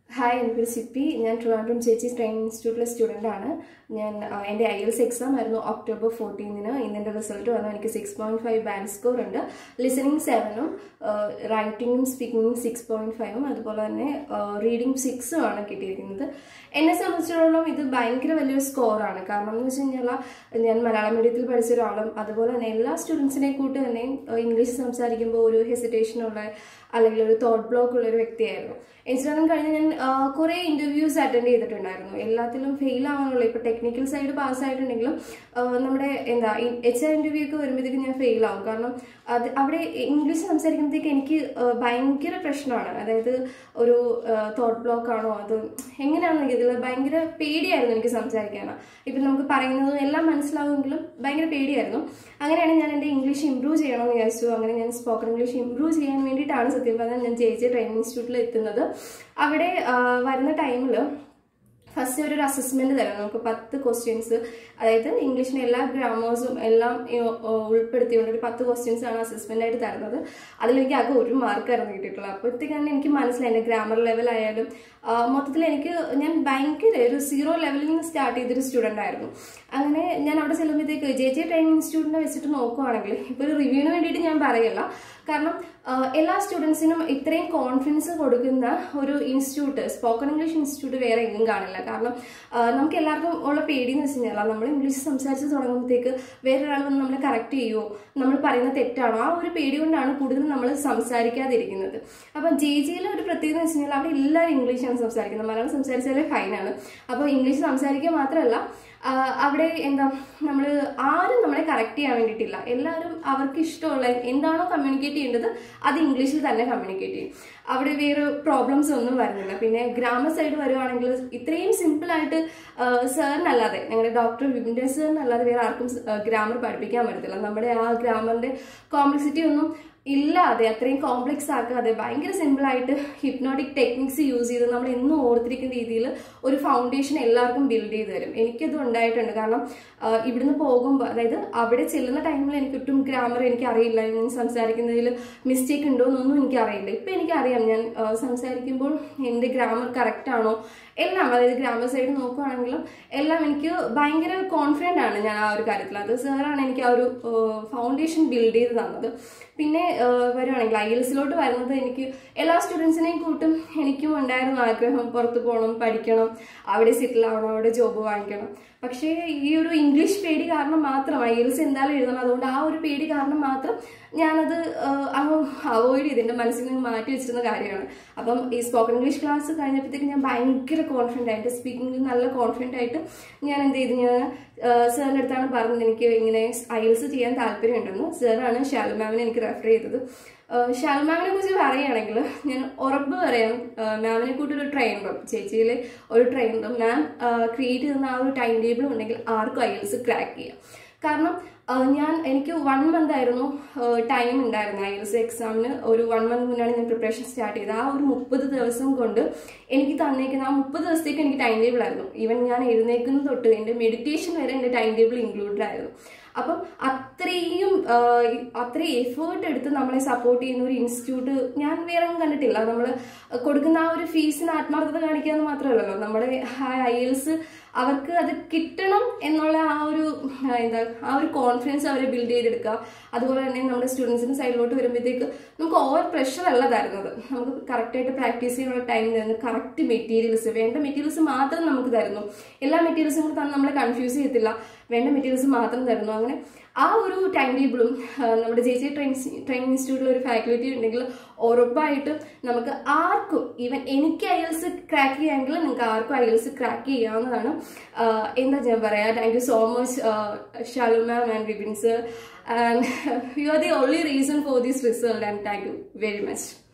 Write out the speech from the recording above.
hi എൻ്റെ പേര് Sippy ഞാൻ ട്രിവാൻഡ്രം ചേച്ചി ട്രെയിനിങ് ഇൻസ്റ്റിറ്റ്യൂട്ടിലെ സ്റ്റുഡൻ്റ് ആണ് ഞാൻ ആ, എൻ്റെ ഐ എൽസ് എക്സാം ആയിരുന്നു ഒക്ടോബർ ഫോർട്ടീനിന് ഇന്നെൻ്റെ റിസൾട്ട് വന്നു എനിക്ക് six point five band score ഉണ്ട് ലിസണിങ് സെവനും റൈറ്റിങ്ങും സ്പീക്കിങ്ങും സിക്സ് പോയിൻറ്റ് ഫൈവും അതുപോലെ തന്നെ റീഡിങ് സിക്സും ആണ് കിട്ടിയിരിക്കുന്നത് എന്നെ സംബന്ധിച്ചിടത്തോളം ഇത് ഭയങ്കര വലിയൊരു സ്കോറാണ് കാരണം എന്ന് വെച്ച് കഴിഞ്ഞാൽ ഞാൻ മലയാളം മീഡിയത്തിൽ പഠിച്ച ഒരാളും അതുപോലെ തന്നെ എല്ലാ സ്റ്റുഡൻസിനെ കൂട്ട് തന്നെ ഇംഗ്ലീഷ് സംസാരിക്കുമ്പോൾ ഒരു ഹെസിറ്റേഷനുള്ള അല്ലെങ്കിൽ ഒരു തോട്ട് ബ്ലോക്ക് ഉള്ള ഒരു വ്യക്തിയായിരുന്നു ഇൻസ്റ്റാഗ്രാം കഴിഞ്ഞ് ഞാൻ ആ, കുറേ ഇന്റർവ്യൂസ് അറ്റൻഡ് ചെയ്തിട്ടുണ്ടായിരുന്നു എല്ലാത്തിലും ഫെയിൽ ആവാനുള്ള ഇപ്പൊ ടെക്നിക്കൽ സൈഡ് പാസ് ആയിട്ടുണ്ടെങ്കിലും ആ, നമ്മുടെ എന്താ എച്ച് ആർ ഇന്റർവ്യൂ ഒക്കെ വരുമ്പോഴത്തേക്ക് ഞാൻ ഫെയിൽ ആവും കാരണം അത് അവിടെ ഇംഗ്ലീഷ് സംസാരിക്കുമ്പോഴത്തേക്ക് എനിക്ക് ആ, ഭയങ്കര പ്രശ്നമാണ് അതായത് ഒരു തോട്ട് ബ്ലോക്ക് ആണോ അത് എങ്ങനെയാണെന്ന് എനിക്കതിൽ ഭയങ്കര പേടിയായിരുന്നു എനിക്ക് സംസാരിക്കാനാണ് ഇപ്പം നമുക്ക് പറയുന്നതും എല്ലാം മനസ്സിലാവുമെങ്കിലും ഭയങ്കര പേടിയായിരുന്നു അങ്ങനെയാണ് ഞാൻ എൻ്റെ ഇംഗ്ലീഷ് ഇമ്പ്രൂവ് ചെയ്യണമെന്ന് വിചാരിച്ചു അങ്ങനെ ഞാൻ സ്പോക്കൺ ഇംഗ്ലീഷ് ഇമ്പ്രൂവ് ചെയ്യാൻ വേണ്ടിയിട്ടാണ് സത്യം പറഞ്ഞാൽ ഞാൻ ജെ ജെ ട്രെയിനിങ് ഇൻസ്റ്റിറ്റ്യൂട്ടിൽ എത്തുന്നത് അവിടെ ആ, വരുന്ന ടൈമിൽ ഫസ്റ്റ് ഒരു അസസ്മെന്റ് തരാം നമുക്ക് പത്ത് ക്വസ്റ്റ്യൻസ് അതായത് ഇംഗ്ലീഷിന്റെ എല്ലാ ഗ്രാമേഴ്സും എല്ലാം ഏഹ്, ഉൾപ്പെടുത്തിക്കൊണ്ട് ഒരു പത്ത് ക്വസ്റ്റ്യൻസ് ആണ് അസസ്മെന്റ് ആയിട്ട് തരുന്നത് അതിൽ എനിക്ക് ആകെ ഒരു മാർക്കായിരുന്നു കിട്ടിയിട്ടുള്ളത് അപ്പോഴത്തേക്കാണ് എനിക്ക് മനസ്സിലായി എൻ്റെ ഗ്രാമർ ലെവൽ ആയാലും ആ, മൊത്തത്തിൽ എനിക്ക് ഞാൻ ഭയങ്കര ഒരു സീറോ ലെവലിൽ നിന്ന് സ്റ്റാർട്ട് ചെയ്തൊരു സ്റ്റുഡൻ്റ് ആയിരുന്നു അങ്ങനെ ഞാൻ അവിടെ ചെല്ലുമ്പോഴത്തേക്ക് ജെ ജെ ട്രെയിനിങ് ഇൻസ്റ്റിറ്റ്യൂട്ടിനെ വെച്ചിട്ട് നോക്കുവാണെങ്കിൽ ഇപ്പോൾ ഒരു റിവ്യൂവിന് വേണ്ടിയിട്ട് ഞാൻ പറയല്ല കാരണം ആ, എല്ലാ സ്റ്റുഡൻസിനും ഇത്രയും കോൺഫിഡൻസ് കൊടുക്കുന്ന ഒരു ഇൻസ്റ്റിറ്റ്യൂട്ട് സ്പോക്കൺ ഇംഗ്ലീഷ് ഇൻസ്റ്റിറ്റ്യൂട്ട് വേറെ എങ്ങും കാണില്ല കാരണം ആ, നമുക്ക് എല്ലാവർക്കും ഉള്ള പേടി എന്ന് വെച്ച് കഴിഞ്ഞാൽ നമ്മൾ ഇംഗ്ലീഷ് സംസാരിച്ച് തുടങ്ങുമ്പോഴത്തേക്ക് വേറൊരാൾ വന്ന് നമ്മളെ കറക്റ്റ് ചെയ്യുമോ നമ്മൾ പറയുന്ന തെറ്റാണോ ആ ഒരു പേടി കൊണ്ടാണ് കൂടുതൽ നമ്മൾ സംസാരിക്കാതിരിക്കുന്നത് അപ്പം ജെ ജിയിലെ ഒരു പ്രത്യേകത എന്ന് വെച്ച് കഴിഞ്ഞാൽ അവിടെ എല്ലാവരും ഇംഗ്ലീഷാണ് സംസാരിക്കുന്നത് മലയാളം സംസാരിച്ചാലേ ഫൈനാണ് അപ്പോൾ ഇംഗ്ലീഷ് സംസാരിക്കുക മാത്രമല്ല ആ, അവിടെ എന്താ നമ്മൾ ആരും നമ്മളെ കറക്റ്റ് ചെയ്യാൻ വേണ്ടിയിട്ടില്ല എല്ലാവരും അവർക്ക് ഇഷ്ടമുള്ള എന്താണോ കമ്മ്യൂണിക്കേറ്റ് ചെയ്യേണ്ടത് അത് ഇംഗ്ലീഷിൽ തന്നെ കമ്മ്യൂണിക്കേറ്റ് ചെയ്യും അവിടെ വേറെ പ്രോബ്ലംസ് ഒന്നും വരുന്നില്ല പിന്നെ ഗ്രാമർ സൈഡ് വരുവാണെങ്കിൽ ഇത്രയും സിമ്പിളായിട്ട് സാറിനല്ലാതെ ഞങ്ങളുടെ ഡോക്ടർ വിപിൻ്റെ സാറിനല്ലാതെ വേറെ ആർക്കും ഗ്രാമർ പഠിപ്പിക്കാൻ പറ്റത്തില്ല നമ്മുടെ ആ ഗ്രാമറിന്റെ കോംപ്ലക്സിറ്റി ഒന്നും ഇല്ലാതെ അത്രയും കോംപ്ലക്സ് ആക്കാതെ ഭയങ്കര സിമ്പിളായിട്ട് ഹിപ്നോട്ടിക് ടെക്നിക്സ് യൂസ് ചെയ്ത് നമ്മൾ എന്നും ഓർത്തിരിക്കുന്ന രീതിയിൽ ഒരു ഫൗണ്ടേഷൻ എല്ലാവർക്കും ബിൽഡ് ചെയ്ത് തരും എനിക്കത് ഉണ്ടായിട്ടുണ്ട് കാരണം ആ, ഇവിടുന്ന് പോകുമ്പോൾ അതായത് അവിടെ ചെല്ലുന്ന ടൈമിൽ എനിക്ക് ഒട്ടും ഗ്രാമർ എനിക്ക് അറിയില്ല ഞാൻ സംസാരിക്കുന്നതിൽ മിസ്റ്റേക്ക് ഉണ്ടോ എന്നൊന്നും എനിക്ക് അറിയില്ല ഇപ്പം എനിക്കറിയാം ഞാൻ ആ, സംസാരിക്കുമ്പോൾ എൻ്റെ ഗ്രാമർ കറക്റ്റ് ആണോ എല്ലാം അതായത് ഗ്രാമർ സൈഡ് നോക്കുകയാണെങ്കിലും എല്ലാം എനിക്ക് ഭയങ്കര കോൺഫിഡൻ്റ് ആണ് ഞാൻ ആ ഒരു കാര്യത്തിൽ അത് സാറാണ് എനിക്ക് ആ ഒരു ഫൗണ്ടേഷൻ ബിൽഡ് ചെയ്ത് തന്നത് പിന്നെ ആ, വരുവാണെങ്കിൽ ഐ എൽസിലോട്ട് വരുന്നത് എനിക്ക് എല്ലാ സ്റ്റുഡൻസിനെയും കൂട്ടും എനിക്കും ഉണ്ടായിരുന്നു ആഗ്രഹം പുറത്ത് പോകണം പഠിക്കണം അവിടെ സെറ്റിൽ ആവണം അവിടെ ജോബ് വാങ്ങിക്കണം പക്ഷേ ഈ ഒരു ഇംഗ്ലീഷ് പേടി കാരണം മാത്രം ഐ എൽസ് എന്തായാലും എഴുതണം അതുകൊണ്ട് ആ ഒരു പേടി കാരണം മാത്രം ഞാനത് ആ, അങ്ങ് അവോയ്ഡ് ചെയ്ത് എൻ്റെ മനസ്സിൽ നിന്ന് മാറ്റി വെച്ചിരുന്ന കാര്യമാണ് അപ്പം ഈ സ്പോക്കൺ ഇംഗ്ലീഷ് ക്ലാസ് കഴിഞ്ഞപ്പോഴത്തേക്ക് ഞാൻ ഭയങ്കര കോൺഫിഡൻ്റ് ആയിട്ട് സ്പീക്കിങ്ങിൽ നല്ല കോൺഫിഡൻ്റ് ആയിട്ട് ഞാൻ എന്ത് ചെയ്തു ഞാൻ സാറിൻ്റെ അടുത്താണ് പറഞ്ഞത് എനിക്ക് ഇങ്ങനെ ഐൽസ് ചെയ്യാൻ താല്പര്യമുണ്ടെന്ന് സാറാണ് ഷാലു മാമിനെ എനിക്ക് റെഫർ ചെയ്തത് ഷാലു മാമിനെ കുറിച്ച് പറയുകയാണെങ്കിൽ ഞാൻ ഉറപ്പ് പറയാം മാമിനെ കൂട്ടി ഒരു ട്രെയിനറും ചേച്ചിയിലെ ഒരു ട്രെയിനറും മാം ക്രിയേറ്റ് ചെയ്യുന്ന ആ ഒരു ടൈം ടേബിൾ ഉണ്ടെങ്കിൽ ആർക്കും ഐൽസ് ക്രാക്ക് ചെയ്യാം കാരണം ആ, ഞാൻ എനിക്ക് വൺ മന്ത് ആയിരുന്നു ടൈം ഉണ്ടായിരുന്നു ഐ എൽസ് എക്സാമിന് ഒരു വൺ മന്ത് മുന്നാണ് ഞാൻ പ്രിപ്പറേഷൻ സ്റ്റാർട്ട് ചെയ്തത് ആ ഒരു മുപ്പത് ദിവസം കൊണ്ട് എനിക്ക് തന്നേക്കുന്ന ആ മുപ്പത് ദിവസത്തേക്ക് എനിക്ക് ടൈം ടേബിൾ ആയിരുന്നു ഈവൻ ഞാൻ എഴുന്നേക്കുന്ന തൊട്ട് എൻ്റെ മെഡിറ്റേഷൻ വരെ എൻ്റെ ടൈം ടേബിൾ ഇൻക്ലൂഡഡ് ആയിരുന്നു അപ്പം അത്രയും ആ, അത്രയും എഫേർട്ട് എടുത്ത് നമ്മളെ സപ്പോർട്ട് ചെയ്യുന്ന ഒരു ഇൻസ്റ്റിറ്റ്യൂട്ട് ഞാൻ വേറെ ഒന്നും കണ്ടിട്ടില്ല നമ്മൾ കൊടുക്കുന്ന ആ ഒരു ഫീസിന് ആത്മാർത്ഥത കാണിക്കുക എന്ന് മാത്രമല്ലല്ലോ നമ്മുടെ ഐ എൽസ് അവർക്ക് അത് കിട്ടണം എന്നുള്ള ആ ഒരു ആ, എന്താ ആ ഒരു കോൺഫിഡൻസ് അവരെ ബിൽഡ് ചെയ്തെടുക്കുക അതുപോലെ തന്നെ നമ്മുടെ സ്റ്റുഡൻസിന്റെ സൈഡിലോട്ട് വരുമ്പോഴത്തേക്ക് നമുക്ക് ഓവർ പ്രഷർ അല്ല തരുന്നത് നമുക്ക് കറക്റ്റായിട്ട് പ്രാക്ടീസ് ചെയ്യാനുള്ള ടൈം തരുന്നു കറക്റ്റ് മെറ്റീരിയൽസ് വേണ്ട മെറ്റീരിയൽസ് മാത്രം നമുക്ക് തരുന്നു എല്ലാ മെറ്റീരിയൽസും കൂടെ തന്നെ നമ്മളെ കൺഫ്യൂസ് ചെയ്യത്തില്ല വേണ്ട മെറ്റീരിയൽസ് മാത്രം തരുന്നു അങ്ങനെ ആ ഒരു ടൈം ടേബിളും നമ്മുടെ ജെ ജെ ട്രെയിൻ ട്രെയിനിങ് ഇൻസ്റ്റിറ്റ്യൂട്ടിൽ ഒരു ഫാക്കൽറ്റി ഉണ്ടെങ്കിൽ ഉറപ്പായിട്ടും നമുക്ക് ആർക്കും ഈവൻ എനിക്ക് ഐഎൽസ് ക്രാക്ക് ചെയ്യാമെങ്കിൽ നിങ്ങൾക്ക് ആർക്കും ഐഎൽസ് ക്രാക്ക് ചെയ്യാവുന്നതാണ് ആഹ് എന്താ ഞാൻ പറയാ thank you so much Shalu ma'am and Vipin sir and you are the only reason for this result and thank you very much